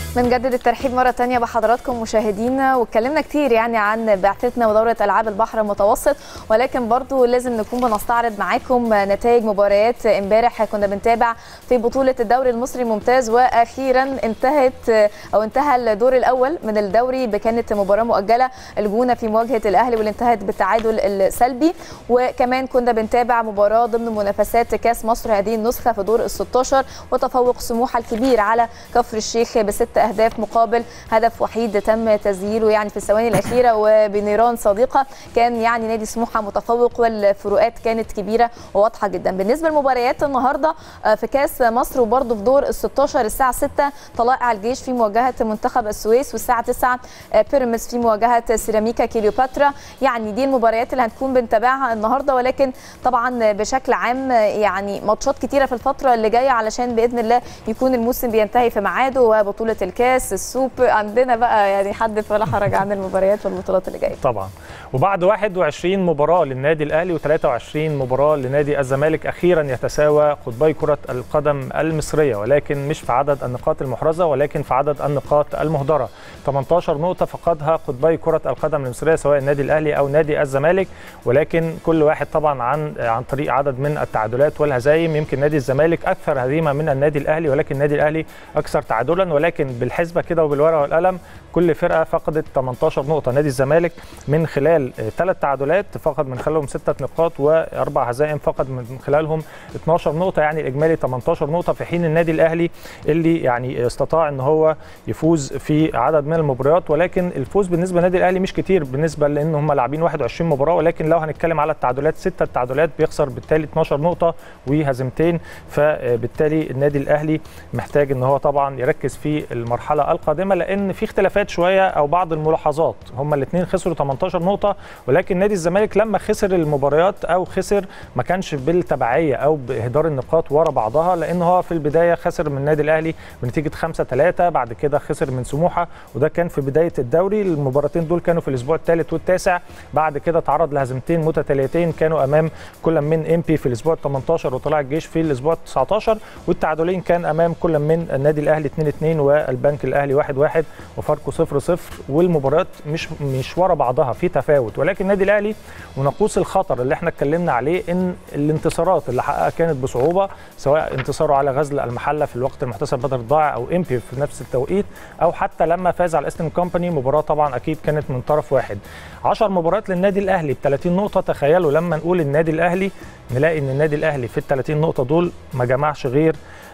بنجدد الترحيب مرة تانية بحضراتكم مشاهدينا واتكلمنا كتير يعني عن بعثتنا ودورة ألعاب البحر المتوسط ولكن برضو لازم نكون بنستعرض معاكم نتائج مباريات امبارح كنا بنتابع في بطولة الدوري المصري الممتاز وأخيرا انتهت أو انتهى الدور الأول من الدوري بكانت مباراة مؤجلة الجونة في مواجهة الأهلي واللي انتهت بالتعادل السلبي وكمان كنا بنتابع مباراة ضمن منافسات كاس مصر هذه النسخة في دور ال 16 وتفوق سموحة الكبير على كفر الشيخ بست اهداف مقابل هدف وحيد تم تسجيله يعني في الثواني الاخيره وبنيران صديقه كان يعني نادي سموحه متفوق والفروقات كانت كبيره وواضحه جدا بالنسبه لمباريات النهارده في كاس مصر وبرده في دور ال 16 الساعه 6 طلائع الجيش في مواجهه منتخب السويس والساعه 9 بيراميدز في مواجهه سيراميكا كليوباترا يعني دي المباريات اللي هنكون بنتابعها النهارده ولكن طبعا بشكل عام يعني ماتشات كتيره في الفتره اللي جايه علشان باذن الله يكون الموسم بينتهي في ميعاده وبطوله الكاس السوبر عندنا بقى يعني حدث ولا حرج عن المباريات والبطولات اللي جايه طبعا وبعد 21 مباراه للنادي الاهلي و23 مباراه لنادي الزمالك اخيرا يتساوى قطبي كره القدم المصريه ولكن مش في عدد النقاط المحرزه ولكن في عدد النقاط المهدره 18 نقطه فقدها قطبي كره القدم المصريه سواء النادي الاهلي او نادي الزمالك ولكن كل واحد طبعا عن عن طريق عدد من التعادلات والهزايم يمكن نادي الزمالك اكثر هزيمه من النادي الاهلي ولكن النادي الاهلي اكثر تعادلا ولكن بالحسبه كده وبالورقه والقلم كل فرقه فقدت 18 نقطه نادي الزمالك من خلال ثلاث تعادلات فقد من خلالهم سته نقاط واربع هزائم فقد من خلالهم 12 نقطه يعني الاجمالي 18 نقطه في حين النادي الاهلي اللي يعني استطاع ان هو يفوز في عدد من المباريات ولكن الفوز بالنسبه للنادي الاهلي مش كتير بالنسبه لان هم لاعبين 21 مباراه ولكن لو هنتكلم على التعادلات سته تعادلات بيخسر بالتالي 12 نقطه وهزيمتين فبالتالي النادي الاهلي محتاج ان هو طبعا يركز في المرحله القادمه لان في اختلافات شويه او بعض الملاحظات هما الاثنين خسروا 18 نقطه ولكن نادي الزمالك لما خسر المباريات او خسر ما كانش بالتبعيه او باهدار النقاط ورا بعضها لان هو في البدايه خسر من النادي الاهلي بنتيجه 5 3 بعد كده خسر من سموحه وده كان في بدايه الدوري المباراتين دول كانوا في الاسبوع الثالث والتاسع بعد كده تعرض لهزيمتين متتاليتين كانوا امام كل من ام بي في الاسبوع ال 18 وطلع الجيش في الاسبوع ال 19 والتعادلين كان امام كل من النادي الاهلي 2 2 والبنك الاهلي 1 1 وفاركو 0 0 والمباريات مش مش ورا بعضها في تفاوت ولكن النادي الاهلي ونقوص الخطر اللي احنا اتكلمنا عليه ان الانتصارات اللي حققها كانت بصعوبه سواء انتصاره على غزل المحله في الوقت المحتسب بدر الضائع او ام بي في نفس التوقيت او حتى لما فاز على الاستن كومباني مباراه طبعا اكيد كانت من طرف واحد 10 مباريات للنادي الاهلي ب 30 نقطه تخيلوا لما نقول النادي الاهلي نلاقي ان النادي الاهلي في ال 30 نقطه دول ما جمعش غير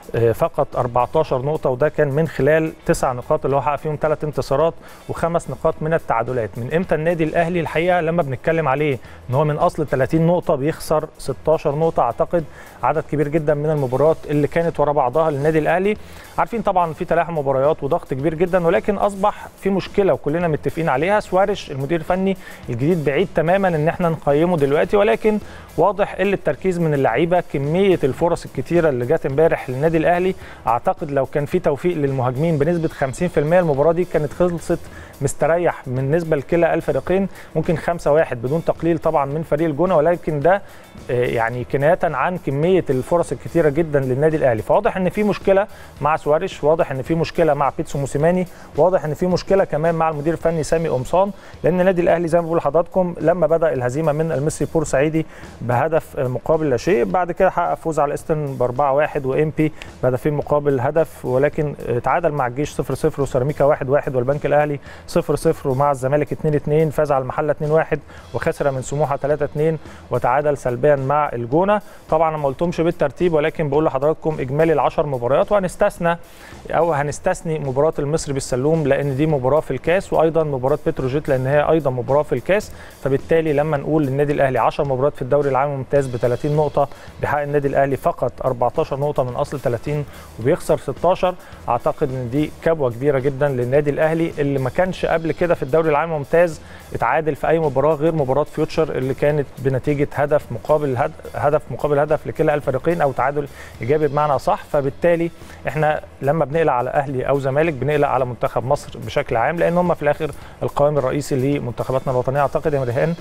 فقط 14 نقطه وده كان من خلال تسع نقاط اللي هو حقق فيهم ثلاث انتصارات وخمس نقاط من التعادلات من امتى النادي الاهلي الحقيقه لما بنتكلم عليه ان هو من اصل 30 نقطه بيخسر 16 نقطه اعتقد عدد كبير جدا من المباريات اللي كانت ورا بعضها للنادي الاهلي عارفين طبعا في تلاحم مباريات وضغط كبير جدا ولكن اصبح في مشكله وكلنا متفقين عليها سوارش المدير الفني الجديد بعيد تماما ان احنا نقيمه دلوقتي ولكن واضح قله التركيز من اللعيبه كميه الفرص الكتيره اللي جت امبارح للنادي الاهلي اعتقد لو كان في توفيق للمهاجمين بنسبه 50% المباراه دي كانت خلصت مستريح بالنسبه لكلا الفريقين ممكن 5 1 بدون تقليل طبعا من فريق الجونه ولكن ده يعني كنايه عن كميه الفرص الكتيره جدا للنادي الاهلي فواضح ان في مشكله مع سواريش واضح ان في مشكله مع بيتسو موسيماني واضح ان في مشكله كمان مع المدير الفني سامي قمصان لان النادي الاهلي زي ما بقول لحضراتكم لما بدا الهزيمه من المصري بورسعيدي بهدف مقابل لا شيء بعد كده حقق فوز على استن ب 4 1 وام بي بهدفين مقابل هدف ولكن تعادل مع الجيش 0 0 وسيراميكا 1 1 والبنك الاهلي 0 0 ومع الزمالك 2 2 فاز على المحله 2 1 وخسر من سموحه 3 2 وتعادل سلبيا مع الجونه طبعا ما قلتهمش بالترتيب ولكن بقول لحضراتكم اجمالي ال10 مباريات وهنستثنى او هنستثني مباراه المصري بالسلوم لان دي مباراه في الكاس وايضا مباراه بتروجيت لان هي ايضا مباراه في الكاس فبالتالي لما نقول للنادي الاهلي 10 مباريات في الدوري العام الممتاز ب 30 نقطه بيحقق النادي الاهلي فقط 14 نقطه من اصل 30 وبيخسر 16 اعتقد ان دي كبوه كبيره جدا للنادي الاهلي اللي ما كانش قبل كده في الدوري العام الممتاز اتعادل في اي مباراه غير مباراه فيوتشر اللي كانت بنتيجه هدف مقابل هدف مقابل هدف لكلا الفريقين او تعادل ايجابي بمعنى صح فبالتالي احنا لما بنقلق على اهلي او زمالك بنقلق على منتخب مصر بشكل عام لان هم في الاخر القائم الرئيسي لمنتخباتنا الوطنيه اعتقد يا مريهان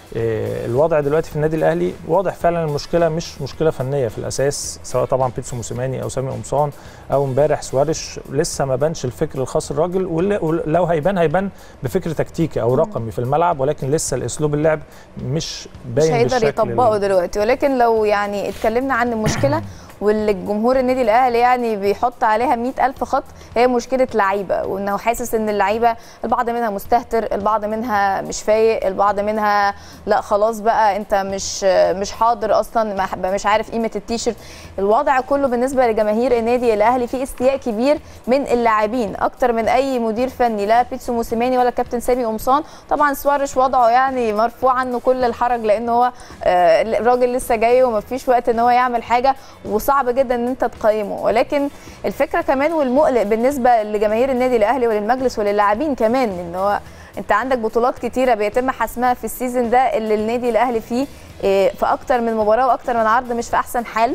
آه، الوضع دلوقتي في النادي الاهلي واضح فعلا المشكله مش مشكله فنيه في الاساس سواء طبعا بيتسو موسيماني او سامي قمصان او امبارح سوارش لسه ما بانش الفكر الخاص الراجل واللي- ولو هيبان هيبان بفكر تكتيكي او رقمي في الملعب ولكن لسه الاسلوب اللعب مش مش باين هيقدر بالشكل يطبقه ال- دلوقتي ولكن لو يعني اتكلمنا عن المشكله واللي الجمهور النادي الاهلي يعني بيحط عليها مئة ألف خط هي مشكله لعيبه وانه حاسس ان اللعيبه البعض منها مستهتر البعض منها مش فايق البعض منها لا خلاص بقى انت مش مش حاضر اصلا ما- مش عارف قيمه التيشيرت الوضع كله بالنسبه لجماهير النادي الاهلي فيه استياء كبير من اللاعبين اكتر من اي مدير فني لا بيتسو موسيماني ولا كابتن سامي قمصان طبعا سوارش وضعه يعني مرفوع عنه كل الحرج لان هو آه، الراجل لسه جاي ومفيش وقت ان هو يعمل حاجه وصعب جدا ان انت تقيمه ولكن الفكره كمان والمقلق بالنسبه لجماهير النادي الاهلي وللمجلس وللاعبين كمان ان هو انت عندك بطولات كتيره بيتم حسمها في السيزون ده اللي النادي الاهلي فيه إيه، في اكتر من مباراه واكتر من عرض مش في احسن حال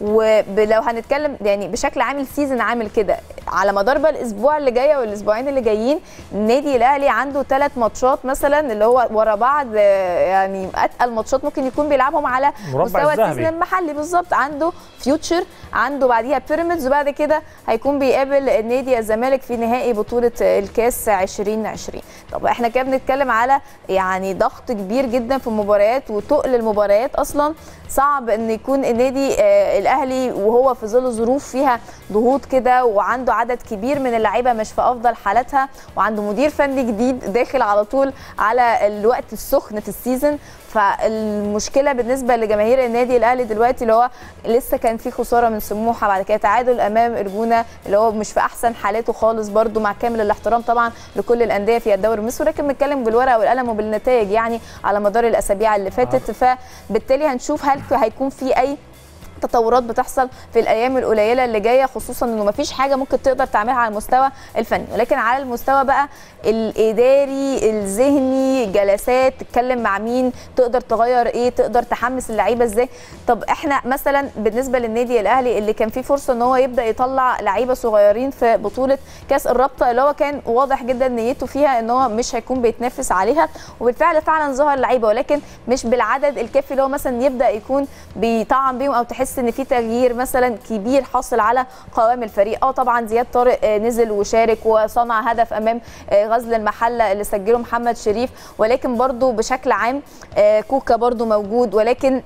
ولو هنتكلم يعني بشكل عام السيزون عامل كده على مدار بقى الاسبوع اللي جاي والاسبوعين اللي جايين النادي الاهلي عنده ثلاث ماتشات مثلا اللي هو ورا بعض آه، يعني اتقل ماتشات ممكن يكون بيلعبهم على مربع مستوى الذهبي. السيزون المحلي بالظبط عنده فيوتشر عنده بعديها بيراميدز وبعد كده هيكون بيقابل النادي الزمالك في نهائي بطوله الكاس 2020 طب احنا كده بنتكلم على يعني ضغط كبير جدا في المباريات وتقل المباريات اصلا صعب ان يكون النادي آه، الاهلي وهو في ظل ظروف فيها ضغوط كده وعنده عدد كبير من اللعيبه مش في افضل حالاتها وعنده مدير فني جديد داخل على طول على الوقت السخن في السيزون فالمشكله بالنسبه لجماهير النادي الاهلي دلوقتي اللي هو لسه كان في خساره من سموحه بعد كده تعادل امام الجونه اللي هو مش في احسن حالاته خالص برده مع كامل الاحترام طبعا لكل الانديه في الدوري المصري ولكن بنتكلم بالورقه والقلم وبالنتائج يعني على مدار الاسابيع اللي فاتت فبالتالي هنشوف هل هيكون في اي تطورات بتحصل في الايام القليله اللي جايه خصوصا انه مفيش حاجه ممكن تقدر تعملها على المستوى الفني ولكن على المستوى بقى الاداري الذهني جلسات تتكلم مع مين تقدر تغير ايه تقدر تحمس اللعيبه ازاي طب احنا مثلا بالنسبه للنادي الاهلي اللي كان فيه فرصه ان هو يبدا يطلع لعيبه صغيرين في بطوله كاس الرابطه اللي هو كان واضح جدا نيته فيها ان هو مش هيكون بيتنافس عليها وبالفعل فعلا ظهر لعيبه ولكن مش بالعدد الكافي اللي هو مثلا يبدا يكون بيطعم بيهم او تحس ان في تغيير مثلا كبير حاصل على قوام الفريق اه طبعا زياد طارق آه، نزل وشارك وصنع هدف امام آه، غزل المحله اللي سجله محمد شريف ولكن برضو بشكل عام آه، كوكا برضو موجود ولكن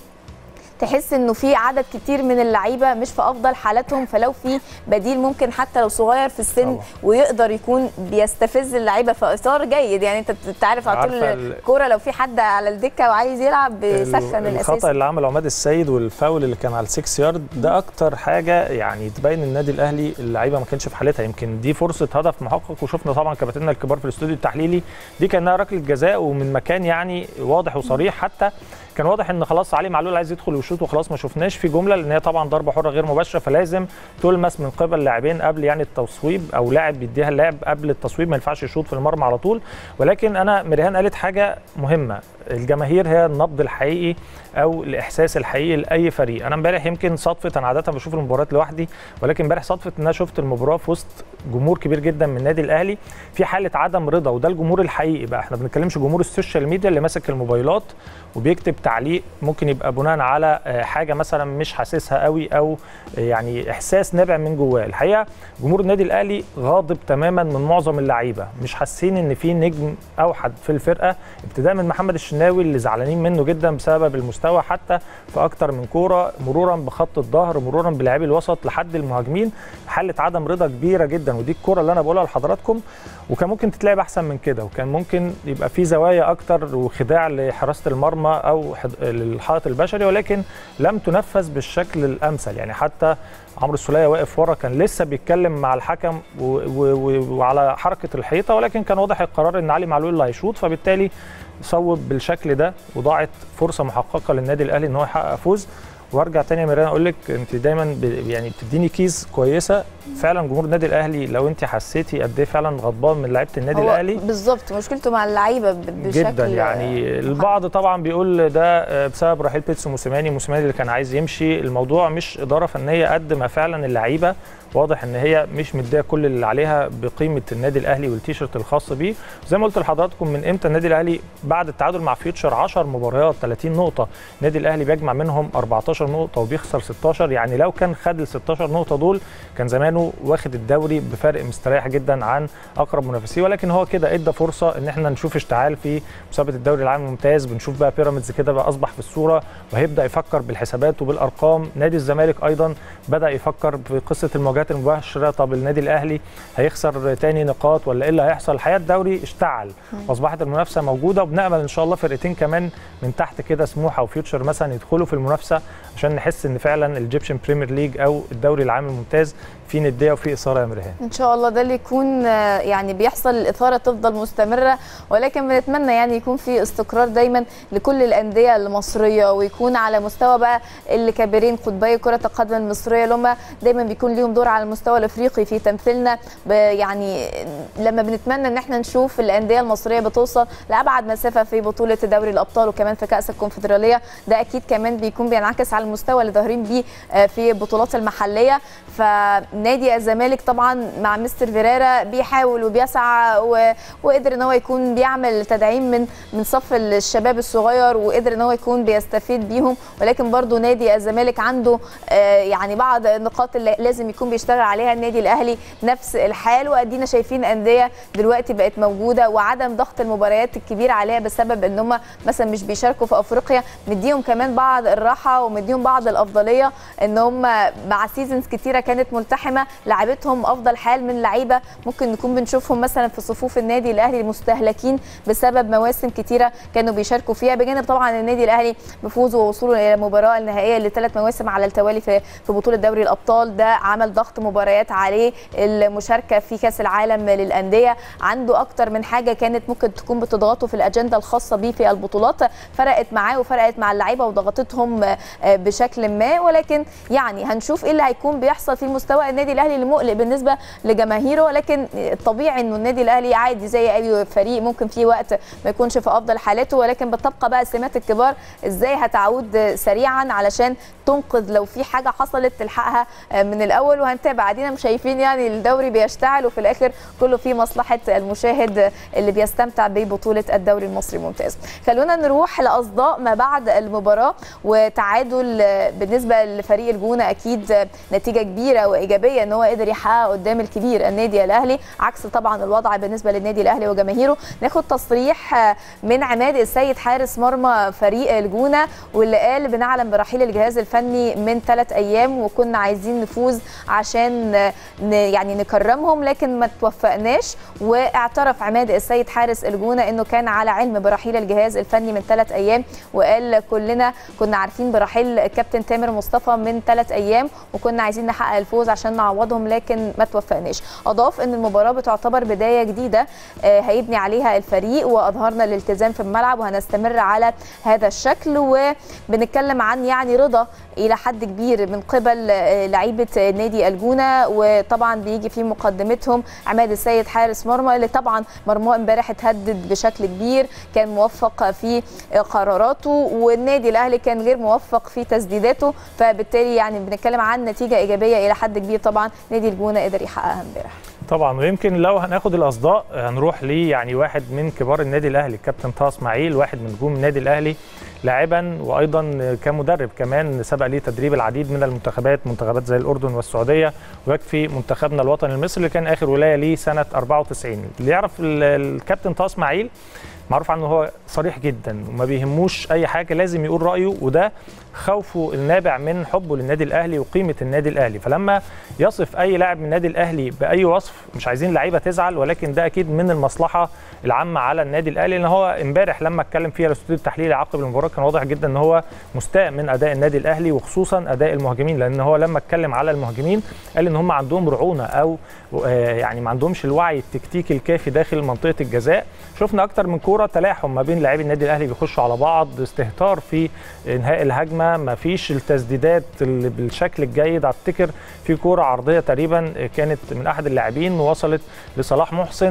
تحس انه في عدد كتير من اللعيبه مش في افضل حالاتهم فلو في بديل ممكن حتى لو صغير في السن طبعا. ويقدر يكون بيستفز اللعيبه في اطار جيد يعني انت انت عارف على طول عارفة ال- الكوره لو في حد على الدكه وعايز يلعب بيسخن ال- الاساسي الخطا اللي عمله عماد السيد والفاول اللي كان على السكس يارد ده اكتر حاجه يعني تبين النادي الاهلي اللعيبه ما كانش في حالتها يمكن دي فرصه هدف محقق وشفنا طبعا كباتننا الكبار في الاستوديو التحليلي دي كانها ركله جزاء ومن مكان يعني واضح وصريح حتى كان واضح ان خلاص علي معلول عايز يدخل ويشوط وخلاص ما شفناش في جمله لان هي طبعا ضربه حره غير مباشره فلازم تلمس من قبل لاعبين قبل يعني التصويب او لاعب بيديها اللاعب قبل التصويب ما ينفعش يشوط في المرمى على طول ولكن انا مريهان قالت حاجه مهمه الجماهير هي النبض الحقيقي او الاحساس الحقيقي لاي فريق انا امبارح يمكن صدفه انا عاده بشوف المباريات لوحدي ولكن امبارح صدفه ان انا شفت المباراه في وسط جمهور كبير جدا من النادي الاهلي في حاله عدم رضا وده الجمهور الحقيقي بقى احنا ما بنتكلمش جمهور السوشيال ميديا اللي ماسك الموبايلات وبيكتب تعليق ممكن يبقى بناء على آه، حاجه مثلا مش حاسسها قوي او آه، يعني احساس نابع من جواه الحقيقه جمهور النادي الاهلي غاضب تماما من معظم اللعيبه مش حاسين ان في نجم اوحد في الفرقه ابتداء من محمد الشناوي اللي زعلانين منه جدا بسبب المستوى حتى في اكتر من كوره مرورا بخط الظهر مرورا بلاعبي الوسط لحد المهاجمين حاله عدم رضا كبيره جدا ودي الكوره اللي انا بقولها لحضراتكم وكان ممكن تتلعب احسن من كده وكان ممكن يبقى في زوايا اكتر وخداع لحراسه المرمى او حد- للحائط البشري ولكن لم تنفذ بالشكل الامثل يعني حتى عمرو السوليه واقف ورا كان لسه بيتكلم مع الحكم و و و وعلى حركه الحيطه ولكن كان واضح القرار ان علي معلول اللي هيشوط فبالتالي صوب بالشكل ده وضاعت فرصه محققه للنادي الاهلي ان هو يحقق فوز وارجع تاني يا ميران اقول لك انت دايما ب- يعني بتديني كيس كويسه فعلا جمهور النادي الاهلي لو انت حسيتي قد ايه فعلا غضبان من لعيبه النادي هو الاهلي بالظبط مشكلته مع اللعيبه ب- بشكل جدا يعني البعض طبعا بيقول ده آه، بسبب رحيل بيتسو موسيماني موسيماني اللي كان عايز يمشي الموضوع مش اداره فنيه قد ما فعلا اللعيبه واضح ان هي مش مديه كل اللي عليها بقيمه النادي الاهلي والتيشيرت الخاص بيه زي ما قلت لحضراتكم من امتى النادي الاهلي بعد التعادل مع فيوتشر 10 مباريات 30 نقطه النادي الاهلي بيجمع منهم 14 نقطه وبيخسر 16 يعني لو كان خد ال 16 نقطه دول كان زمانه واخد الدوري بفرق مستريح جدا عن اقرب منافسيه ولكن هو كده ادى فرصه ان احنا نشوف اشتعال في مسابقه الدوري العام الممتاز بنشوف بقى بيراميدز كده بقى اصبح في الصوره وهيبدا يفكر بالحسابات وبالارقام نادي الزمالك ايضا بدا يفكر في قصه المواجهات المباشره طب النادي الاهلي هيخسر تاني نقاط ولا ايه اللي هيحصل الحقيقه الدوري اشتعل واصبحت المنافسه موجوده وبنامل ان شاء الله فرقتين كمان من تحت كده سموحه وفيوتشر مثلا يدخلوا في المنافسه عشان نحس ان فعلا الجيبشن بريمير ليج او الدوري العام الممتاز في نديه وفي اثاره يا مرهان ان شاء الله ده اللي يكون يعني بيحصل الاثاره تفضل مستمره ولكن بنتمنى يعني يكون في استقرار دايما لكل الانديه المصريه ويكون على مستوى بقى اللي كبيرين قطبي كره القدم المصريه اللي هم دايما بيكون ليهم دور على المستوى الافريقي في تمثيلنا يعني لما بنتمنى ان احنا نشوف الانديه المصريه بتوصل لابعد مسافه في بطوله دوري الابطال وكمان في كاس الكونفدراليه ده اكيد كمان بيكون بينعكس على المستوى اللي ظاهرين بيه في البطولات المحليه فنادي الزمالك طبعا مع مستر فيريرا بيحاول وبيسعى و... وقدر ان هو يكون بيعمل تدعيم من من صف الشباب الصغير وقدر ان هو يكون بيستفيد بيهم ولكن برضو نادي الزمالك عنده آه يعني بعض النقاط اللي لازم يكون بيشتغل عليها النادي الاهلي نفس الحال وادينا شايفين انديه دلوقتي بقت موجوده وعدم ضغط المباريات الكبيره عليها بسبب ان هم مثلا مش بيشاركوا في افريقيا مديهم كمان بعض الراحه ومديهم بعض الافضليه ان هم مع سيزونز كتيره كانت ملتحمه لعبتهم افضل حال من لعيبه ممكن نكون بنشوفهم مثلا في صفوف النادي الاهلي مستهلكين بسبب مواسم كتيره كانوا بيشاركوا فيها بجانب طبعا النادي الاهلي بفوزه ووصوله الى المباراه النهائيه لثلاث مواسم على التوالي في في بطوله دوري الابطال ده عمل ضغط مباريات عليه المشاركه في كاس العالم للانديه عنده اكتر من حاجه كانت ممكن تكون بتضغطه في الاجنده الخاصه بيه في البطولات فرقت معاه وفرقت مع اللعيبه وضغطتهم بشكل ما ولكن يعني هنشوف ايه اللي هيكون بيحصل في مستوى النادي الاهلي اللي مقلق بالنسبه لجماهيره ولكن طبيعي انه النادي الاهلي عادي زي اي فريق ممكن في وقت ما يكونش في افضل حالاته ولكن بتبقى بقى السمات الكبار ازاي هتعود سريعا علشان تنقذ لو في حاجه حصلت تلحقها من الاول وهنتابع ادينا شايفين يعني الدوري بيشتعل وفي الاخر كله في مصلحه المشاهد اللي بيستمتع ببطوله الدوري المصري الممتاز خلونا نروح لاصداء ما بعد المباراه وتعادل بالنسبه لفريق الجونه اكيد نتيجه كبيره وايجابيه ان هو قدر يحقق قدام الكبير النادي الاهلي عكس طبعا الوضع بالنسبه للنادي الاهلي وجماهيره ناخد تصريح من عماد السيد حارس مرمى فريق الجونه واللي قال بنعلم برحيل الجهاز الفني من ثلاث ايام وكنا عايزين نفوز عشان يعني نكرمهم لكن ما توفقناش واعترف عماد السيد حارس الجونه انه كان على علم برحيل الجهاز الفني من ثلاث ايام وقال كلنا كنا عارفين برحيل الكابتن تامر مصطفى من ثلاث ايام وكنا عايزين نحقق الفوز عشان نعوضهم لكن ما توفقناش اضاف ان المباراه بتعتبر بدايه جديده هيبني عليها الفريق واظهرنا الالتزام في الملعب وهنستمر على هذا الشكل وبنتكلم عن يعني رضا الى حد كبير من قبل لعيبه نادي الجونه وطبعا بيجي في مقدمتهم عماد السيد حارس مرمى اللي طبعا مرماه امبارح اتهدد بشكل كبير كان موفق في قراراته والنادي الاهلي كان غير موفق في تسديداته فبالتالي يعني بنتكلم عن نتيجه ايجابيه الى حد كبير طبعا نادي الجونه قدر يحققها امبارح طبعا ويمكن لو هناخد الاصداء هنروح ليه يعني واحد من كبار النادي الاهلي الكابتن طه اسماعيل واحد من نجوم النادي الاهلي لاعبا وايضا كمدرب كمان سبق ليه تدريب العديد من المنتخبات منتخبات زي الاردن والسعوديه ويكفي منتخبنا الوطني المصري اللي كان اخر ولايه ليه سنه 94 اللي يعرف الكابتن طه اسماعيل معروف عنه هو صريح جدا وما بيهموش اي حاجه لازم يقول رايه وده خوفه النابع من حبه للنادي الاهلي وقيمه النادي الاهلي فلما يصف اي لاعب من النادي الاهلي باي وصف مش عايزين لعيبه تزعل ولكن ده اكيد من المصلحه العامه على النادي الاهلي لان هو امبارح لما اتكلم فيها الاستوديو التحليلي عقب المباراه كان واضح جدا ان هو مستاء من اداء النادي الاهلي وخصوصا اداء المهاجمين لان هو لما اتكلم على المهاجمين قال ان هم عندهم رعونه او يعني ما عندهمش الوعي التكتيكي الكافي داخل منطقه الجزاء شفنا اكتر من كوره تلاحم ما بين لاعبي النادي الاهلي بيخشوا على بعض استهتار في انهاء الهجمه ما فيش التسديدات اللي بالشكل الجيد افتكر في كوره عرضيه تقريبا كانت من احد اللاعبين وصلت لصلاح محسن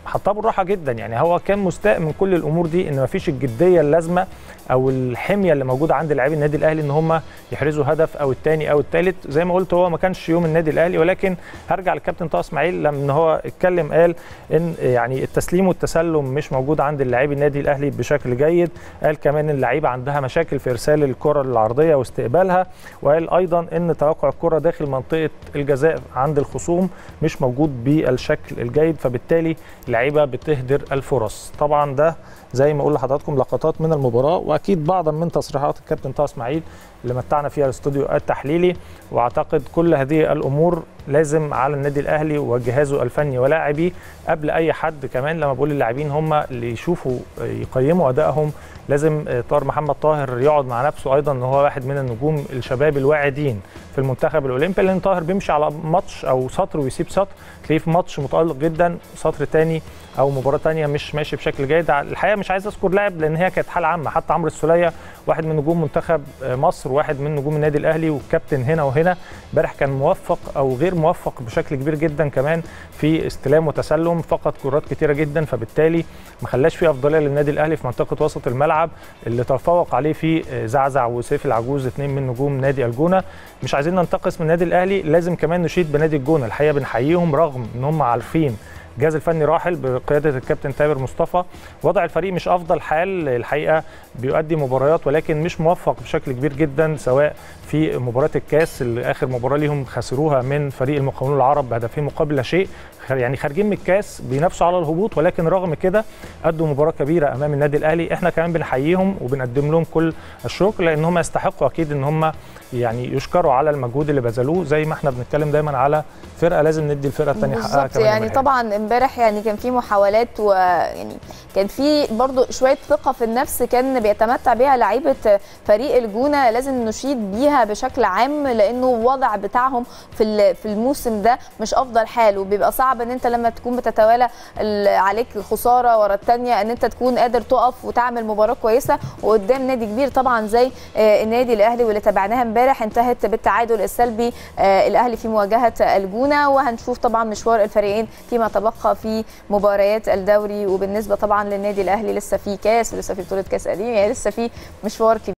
حطها بالراحه جدا يعني هو كان مستاء من كل الامور دي ان مفيش الجديه اللازمه او الحميه اللي موجوده عند لاعبي النادي الاهلي ان هم يحرزوا هدف او الثاني او الثالث زي ما قلت هو ما كانش يوم النادي الاهلي ولكن هرجع للكابتن طه اسماعيل لما هو اتكلم قال ان يعني التسليم والتسلم مش موجود عند لاعبي النادي الاهلي بشكل جيد قال كمان ان اللعيبه عندها مشاكل في ارسال الكره العرضيه واستقبالها وقال ايضا ان توقع الكره داخل منطقه الجزاء عند الخصوم مش موجود بالشكل الجيد فبالتالي اللعيبه بتهدر الفرص طبعا ده زي ما اقول لحضراتكم لقطات من المباراه واكيد بعضا من تصريحات الكابتن طه اسماعيل اللي متعنا فيها الاستوديو التحليلي واعتقد كل هذه الامور لازم على النادي الاهلي وجهازه الفني ولاعبيه قبل اي حد كمان لما بقول اللاعبين هم اللي يشوفوا يقيموا ادائهم لازم طاهر محمد طاهر يقعد مع نفسه ايضا ان هو واحد من النجوم الشباب الواعدين في المنتخب الاولمبي لان طاهر بيمشي على ماتش او سطر ويسيب سطر تلاقيه في ماتش متالق جدا سطر تاني او مباراه تانية مش ماشي بشكل جيد الحقيقه مش عايز اذكر لاعب لان هي كانت حاله عامه حتى عمرو السوليه واحد من نجوم منتخب مصر واحد من نجوم النادي الاهلي والكابتن هنا وهنا امبارح كان موفق او غير موفق بشكل كبير جدا كمان في استلام وتسلم فقط كرات كتيره جدا فبالتالي ما خلاش في افضليه للنادي الاهلي في منطقه وسط الملعب اللي تفوق عليه في زعزع وسيف العجوز اثنين من نجوم نادي الجونه مش عايزين ننتقص من النادي الاهلي لازم كمان نشيد بنادي الجونه الحقيقه بنحييهم رغم ان هم عارفين الجهاز الفني راحل بقياده الكابتن تامر مصطفى وضع الفريق مش افضل حال الحقيقه بيؤدي مباريات ولكن مش موفق بشكل كبير جدا سواء في مباراه الكاس اللي اخر مباراه ليهم خسروها من فريق المقاولون العرب بهدفين مقابل لا شيء يعني خارجين من الكاس بينافسوا على الهبوط ولكن رغم كده ادوا مباراه كبيره امام النادي الاهلي احنا كمان بنحييهم وبنقدم لهم كل الشكر لان هم يستحقوا اكيد ان هم يعني يشكروا على المجهود اللي بذلوه زي ما احنا بنتكلم دايما على فرقه لازم ندي الفرقه الثانيه حقها كمان يعني طبعا امبارح يعني كان في محاولات ويعني كان في برضو شويه ثقه في النفس كان بيتمتع بيها لعيبه فريق الجونه لازم نشيد بيها بشكل عام لانه الوضع بتاعهم في في الموسم ده مش افضل حال وبيبقى صعب ان انت لما تكون بتتوالى عليك خساره ورا الثانيه ان انت تكون قادر تقف وتعمل مباراه كويسه وقدام نادي كبير طبعا زي النادي الاهلي واللي تابعناها امبارح انتهت بالتعادل السلبي الاهلي في مواجهه الجونه وهنشوف طبعا مشوار الفريقين فيما تبقى في مباريات الدوري وبالنسبه طبعا للنادي الاهلي لسه في كاس ولسه في بطوله كاس قديم يعني لسه في مشوار كبير